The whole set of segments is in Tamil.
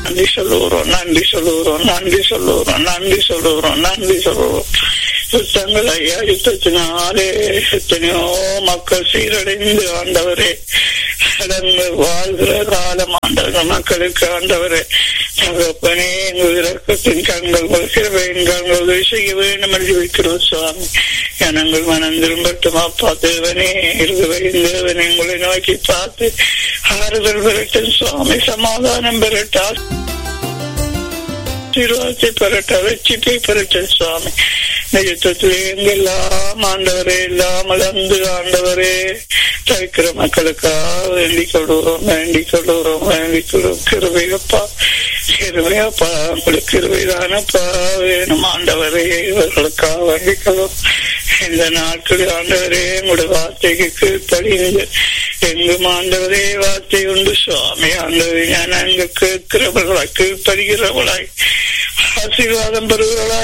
நன்றி சொல்லுகிறோம் நன்றி சொல்லுகிறோம் நன்றி சொல்லுகிறோம் நன்றி சொல்லுகிறோம் நன்றி சொல்லுகிறோம் யுத்தங்கள் ஐயா யுத்தத்தினாலே எத்தனையோ மக்கள் சீரடைந்து ஆண்டவரே கடந்து வாழ்கிற காலம் ஆண்டவர் மக்களுக்கு ஆண்டவரே தகப்பனே எங்கள் இறக்கத்தின் கண்கள் கிருபையின் கண்கள் உதவி செய்ய வேண்டும் என்று வைக்கிறோம் சுவாமி ஜனங்கள் மனம் திரும்பட்டும் அப்பா தேவனே இருவரின் தேவனே உங்களை நோக்கி பார்த்து ஆறுதல் பெறட்டும் சுவாமி சமாதானம் பெறட்டால் ஆசீர்வாதத்தை பெறட்ட ரட்சிப்பை பெறட்ட சுவாமி நிஜத்திலே எங்கெல்லாம் ஆண்டவரே எல்லாம் வளர்ந்து ஆண்டவரே தவிக்கிற மக்களுக்காக வேண்டிக் கொள்கிறோம் வேண்டிக் கொள்கிறோம் வேண்டிக் கொள்கிறோம் கிருபையப்பா கிருபையப்பா உங்களுக்கு கிருபைதானப்பா வேணும் ஆண்டவரே இவர்களுக்காக வேண்டிக் கொள்ளும் இந்த நாட்களில் ஆண்டவரே உங்களுடைய வார்த்தைக்கு கீழ்ப்படிந்து எங்கும் ஆண்டவரே வார்த்தை உண்டு சுவாமி ஆண்டவரே ഞാൻ அங்கு கேட்கிறவர்களாய் கீழ்ப்படுகிறவர்களாய் ஆசீர்வாதம் பெறுகிறவர்களாய்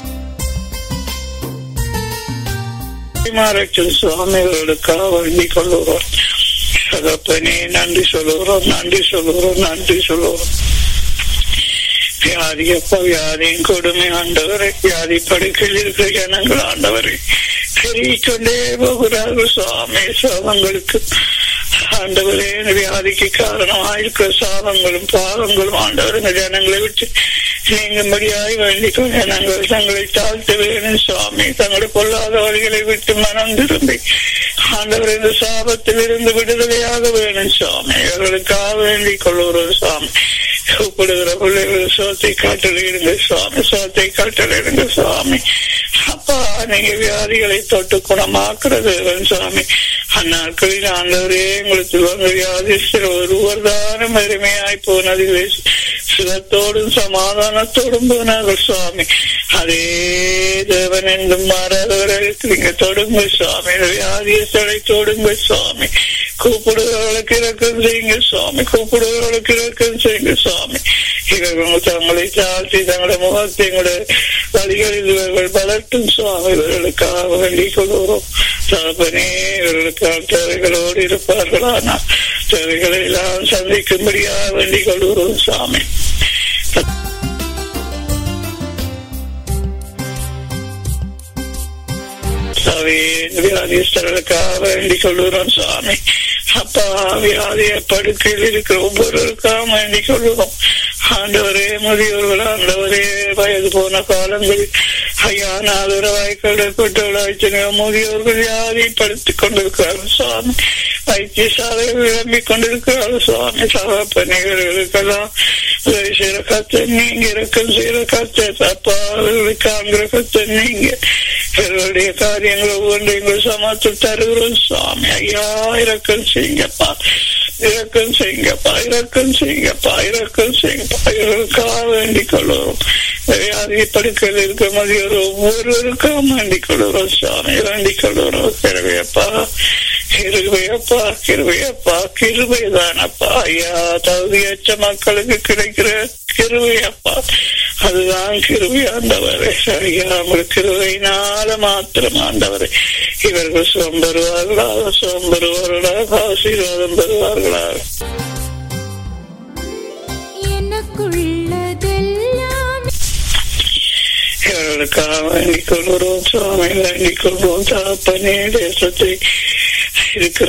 மாறட்டும் சுவாமிகளுக்காக வேண்டிக் கொள்ளுகிறோம் சகப்பனே நன்றி சொல்லுகிறோம் நன்றி சொல்லுகிறோம் நன்றி சொல்லுகிறோம் வியாதி அப்பா வியாதியின் கொடுமை ஆண்டவரை வியாதி படுக்கையில் இருக்கிற ஜனங்கள் ஆண்டவரை பெருகிக்கொண்டே போகிறார்கள் சுவாமி சாபங்களுக்கு ஆண்டவரே வியாதிக்கு காரணமாயிருக்கிற சாபங்களும் பாவங்களும் ஆண்டவர் இந்த ஜனங்களை விட்டு நீங்கும்படியாய் வேண்டிக்கும் ஜனங்கள் தங்களை தாழ்த்த வேணும் சுவாமி தங்களை கொள்ளாத வழிகளை விட்டு மனம் திரும்பி ஆண்டவர் இந்த சாபத்தில் இருந்து விடுதலையாக வேணும் சுவாமி அவர்களுக்காக வேண்டிக் கொள்ளுகிறோம் சுவாமி கூப்பிடுகிற பிள்ளைகள் சோத்தை காட்டலிடுங்க சுவாமி சோத்தை காட்டலிடுங்க சுவாமி அப்பா நீங்க வியாதிகளை தொட்டு குணமாக்குறது சுவாமி அந்நாட்களில் ஆண்டவரே உங்களுக்கு வந்து வியாதி ஒருவர் தானம் அருமையாய் போனது சுகத்தோடும் சமாதானத்தோடும் போனார்கள் சுவாமி அதே தேவன் என்றும் மாறாதவர்களுக்கு நீங்க தொடுங்க சுவாமி வியாதியை தடை தொடுங்க சுவாமி கூப்பிடுகிறவர்களுக்கு இறக்கம் செய்யுங்க சுவாமி கூப்பிடுகிறவர்களுக்கு இறக்கம் செய்யுங்க சுவாமி இவர்கள் தங்களை தாழ்த்தி தங்களுடைய முகத்தை எங்களுடைய வழிகளில் இவர்கள் வளர்த்தும் சுவாமி இவர்களுக்காக வேண்டிக் கொள்கிறோம் தகப்பனே இவர்களுக்கான தேவைகளோடு இருப்பார்களானால் தேவைகளை எல்லாம் சந்திக்கும்படியாக வேண்டிக் கொள்கிறோம் சுவாமி வியாதிஸ்தர்களுக்காக வேண்டிக் கொள்கிறோம் சுவாமி அப்பா வியாதிய படுக்கையில் இருக்கிற ஒவ்வொருவருக்காக வேண்டிக் கொள்கிறோம் ஆண்டவரே முதியோர்கள் ஆண்டவரே வயது போன காலங்களில் ஐயா நாதரவாய் கடற்பட்டவளாய்ச்சனையோ முதியோர்கள் வியாதிப்படுத்திக் கொண்டிருக்கிறார்கள் சுவாமி வைத்தியசாலை விளம்பிக் கொண்டிருக்கிறார்கள் சுவாமி சகாப்பணிகளுக்கெல்லாம் உதவி செய்கிற கத்தை நீங்க இறக்கம் செய்கிற கத்தை அப்பா அவர்களுக்கு காண்கிற கத்தை நீங்க இவர்களுடைய காரியங்கள் ஒவ்வொன்றையும் சமாத்து தருகிறோம் சுவாமி ஐயா இறக்கம் செய்யுங்கப்பா இறக்கம் செய்யுங்கப்பா இறக்கம் செய்யுங்கப்பா இறக்கம் செய்யுங்கப்பா இவர்களுக்காக வேண்டிக் கொள்ளுவோம் வியாதி படுக்கையில் இருக்க மதியோர் ஒவ்வொருவருக்கும் வேண்டிக் கொள்ளுறோம் சுவாமி வேண்டிக் கொள்ளுறோம் கிருவையப்பா கிருவையப்பா கிருவையப்பா கிருவைதானப்பா ஐயா தகுதியற்ற மக்களுக்கு கிடைக்கிற கிருவையப்பா அதுதான் கிருவை ஆண்டவரே ஐயா உங்களுக்கு கிருவையினால மாத்திரம் ஆண்டவரே இவர்கள் சுகம் பெறுவார்களா சுகம் பெறுவார்களா ஆசீர்வாதம் பெறுவார்களா இவர்களுக்காக வேண்டிக் கொள்கிறோம் சுவாமி வேண்டிக் கொள்வோம் தகப்பனே தேசத்தை இருக்கிற